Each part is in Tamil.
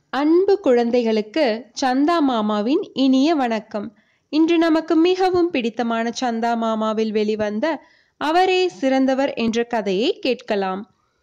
அன்பு குழந்தைகளுக்கு சந்தா மாமாவின் இனிய வணக்கம் இன்று நமக்கு மிகவும் பிடித்தமான சந்தா மாமாவில் வெளிவந்த அவரே சிறந்தவர் என்ற கதையை கேட்கலாம்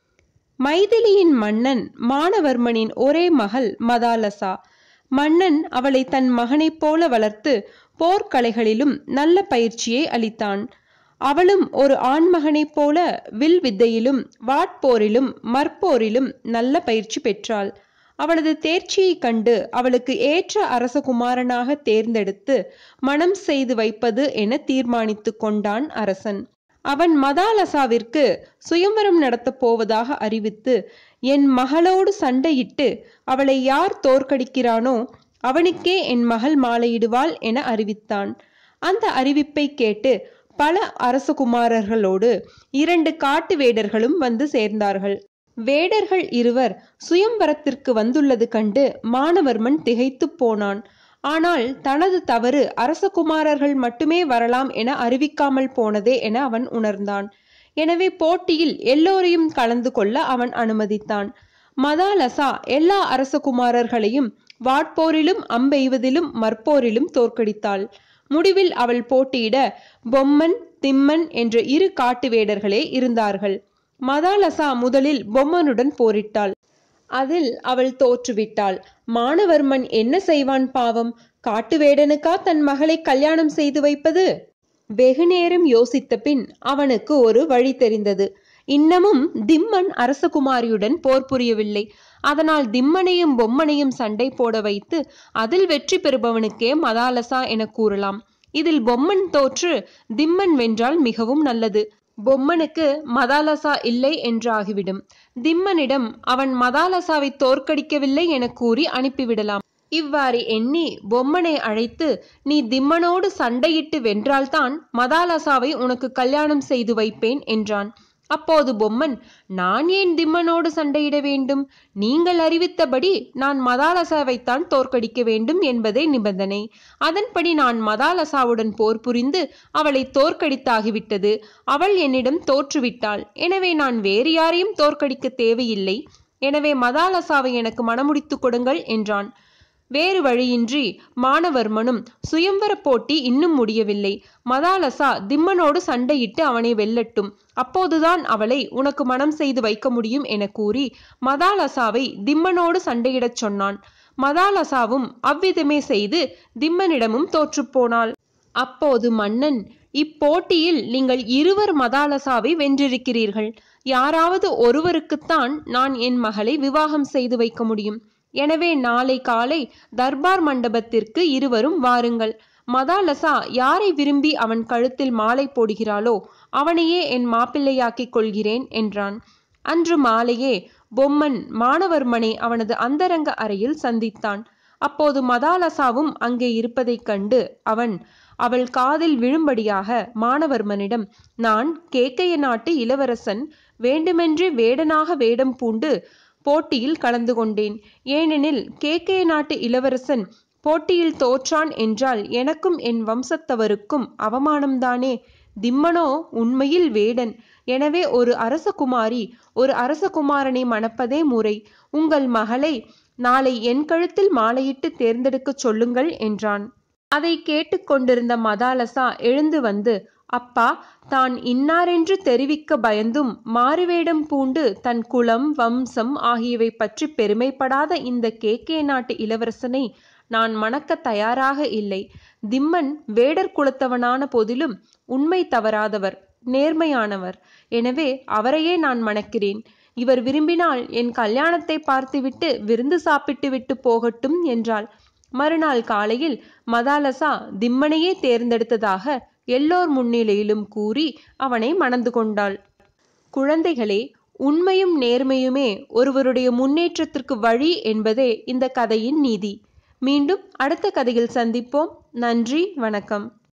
மைதிலியின் மன்னன் மானவர்மனின் ஒரே மகள் மதாலசா மன்னன் அவளை தன் மகனைப் போல வளர்த்து போர்க்கலைகளிலும் நல்ல பயிற்சியை அளித்தான் அவளும் ஒரு ஆண்மகனைப் போல வில் வித்தையிலும் வாட்போரிலும் மற்போரிலும் நல்ல பயிற்சி பெற்றாள் அவளது தேர்ச்சியைக் கண்டு அவளுக்கு ஏற்ற அரசகுமாரனாக தேர்ந்தெடுத்து மனம் செய்து வைப்பது என தீர்மானித்து கொண்டான் அரசன் அவன் மதாலசாவிற்கு சுயம்பரம் நடத்தப் போவதாக அறிவித்து என் மகளோடு சண்டையிட்டு அவளை யார் தோற்கடிக்கிறானோ அவனுக்கே என் மகள் மாலையிடுவாள் என அறிவித்தான் அந்த அறிவிப்பை கேட்டு பல அரசகுமாரர்களோடு இரண்டு காட்டு வேடர்களும் வந்து சேர்ந்தார்கள் வேடர்கள் இருவர் சுயம்பரத்திற்கு வந்துள்ளது கண்டு மானவர்மன் திகைத்து போனான் ஆனால் தனது தவறு அரசகுமாரர்கள் மட்டுமே வரலாம் என அறிவிக்காமல் போனதே என அவன் உணர்ந்தான் எனவே போட்டியில் எல்லோரையும் கலந்து கொள்ள அவன் அனுமதித்தான் மதாலசா எல்லா அரசகுமாரர்களையும் வாட்போரிலும் அம்பெய்வதிலும் மற்போரிலும் தோற்கடித்தாள் முடிவில் அவள் போட்டியிட பொம்மன் திம்மன் என்ற இரு காட்டு வேடர்களே இருந்தார்கள் மதாலசா முதலில் பொம்மனுடன் போரிட்டாள் அதில் அவள் தோற்றுவிட்டாள் மானவர்மன் என்ன செய்வான் பாவம் காட்டு வேடனுக்கா தன் மகளை கல்யாணம் செய்து வைப்பது வெகு நேரம் யோசித்த பின் அவனுக்கு ஒரு வழி தெரிந்தது இன்னமும் திம்மன் அரசகுமாரியுடன் போர் புரியவில்லை அதனால் திம்மனையும் பொம்மனையும் சண்டை போட வைத்து அதில் வெற்றி பெறுபவனுக்கே மதாலசா என கூறலாம் இதில் பொம்மன் தோற்று திம்மன் வென்றால் மிகவும் நல்லது பொம்மனுக்கு மதாலசா இல்லை என்றாகிவிடும் திம்மனிடம் அவன் மதாலசாவை தோற்கடிக்கவில்லை என கூறி அனுப்பிவிடலாம் இவ்வாறு எண்ணி பொம்மனை அழைத்து நீ திம்மனோடு சண்டையிட்டு வென்றால்தான் மதாலசாவை உனக்கு கல்யாணம் செய்து வைப்பேன் என்றான் அப்போது பொம்மன் நான் ஏன் திம்மனோடு சண்டையிட வேண்டும் நீங்கள் அறிவித்தபடி நான் மதாலசாவைத்தான் தோற்கடிக்க வேண்டும் என்பதே நிபந்தனை அதன்படி நான் மதாலசாவுடன் போர் புரிந்து அவளை தோற்கடித்தாகிவிட்டது அவள் என்னிடம் தோற்றுவிட்டாள் எனவே நான் வேறு யாரையும் தோற்கடிக்க தேவையில்லை எனவே மதாலசாவை எனக்கு மனமுடித்து கொடுங்கள் என்றான் வேறு வழியின்றி மானவர்மனும் சுயம்பர போட்டி இன்னும் முடியவில்லை மதாலசா திம்மனோடு சண்டையிட்டு அவனை வெல்லட்டும் அப்போதுதான் அவளை உனக்கு மனம் செய்து வைக்க முடியும் என கூறி மதாலசாவை திம்மனோடு சண்டையிடச் சொன்னான் மதாலசாவும் அவ்விதமே செய்து திம்மனிடமும் தோற்றுப்போனாள் அப்போது மன்னன் இப்போட்டியில் நீங்கள் இருவர் மதாலசாவை வென்றிருக்கிறீர்கள் யாராவது ஒருவருக்குத்தான் நான் என் மகளை விவாகம் செய்து வைக்க முடியும் எனவே நாளை காலை தர்பார் மண்டபத்திற்கு இருவரும் வாருங்கள் மதாலசா யாரை விரும்பி அவன் கழுத்தில் மாலை போடுகிறாளோ அவனையே என் மாப்பிள்ளையாக்கிக் கொள்கிறேன் என்றான் அன்று மாலையே பொம்மன் மானவர்மனை அவனது அந்தரங்க அறையில் சந்தித்தான் அப்போது மதாலசாவும் அங்கே இருப்பதைக் கண்டு அவன் அவள் காதில் விழும்படியாக மானவர்மனிடம் நான் கேக்கைய நாட்டு இளவரசன் வேண்டுமென்றே வேடனாக வேடம் பூண்டு போட்டியில் கலந்து கொண்டேன் ஏனெனில் கேக்கைய நாட்டு இளவரசன் போட்டியில் தோற்றான் என்றால் எனக்கும் என் வம்சத்தவருக்கும் அவமானம்தானே திம்மனோ உண்மையில் வேடன் எனவே ஒரு அரசகுமாரி ஒரு அரசகுமாரனை மணப்பதே முறை உங்கள் மகளை நாளை என் கழுத்தில் மாலையிட்டு தேர்ந்தெடுக்கச் சொல்லுங்கள் என்றான் அதை கேட்டுக்கொண்டிருந்த மதாலசா எழுந்து வந்து அப்பா தான் இன்னாரென்று தெரிவிக்க பயந்தும் மாறுவேடம் பூண்டு தன் குலம் வம்சம் ஆகியவை பற்றி பெருமைப்படாத இந்த கேக்கே நாட்டு இளவரசனை நான் மணக்க தயாராக இல்லை திம்மன் வேடர் குலத்தவனான போதிலும் உண்மை தவறாதவர் நேர்மையானவர் எனவே அவரையே நான் மணக்கிறேன் இவர் விரும்பினால் என் கல்யாணத்தை பார்த்துவிட்டு விருந்து சாப்பிட்டு விட்டு போகட்டும் என்றாள் மறுநாள் காலையில் மதாலசா திம்மனையே தேர்ந்தெடுத்ததாக எல்லோர் முன்னிலையிலும் கூறி அவனை மணந்து கொண்டாள் குழந்தைகளே உண்மையும் நேர்மையுமே ஒருவருடைய முன்னேற்றத்திற்கு வழி என்பதே இந்த கதையின் நீதி மீண்டும் அடுத்த கதையில் சந்திப்போம் நன்றி வணக்கம்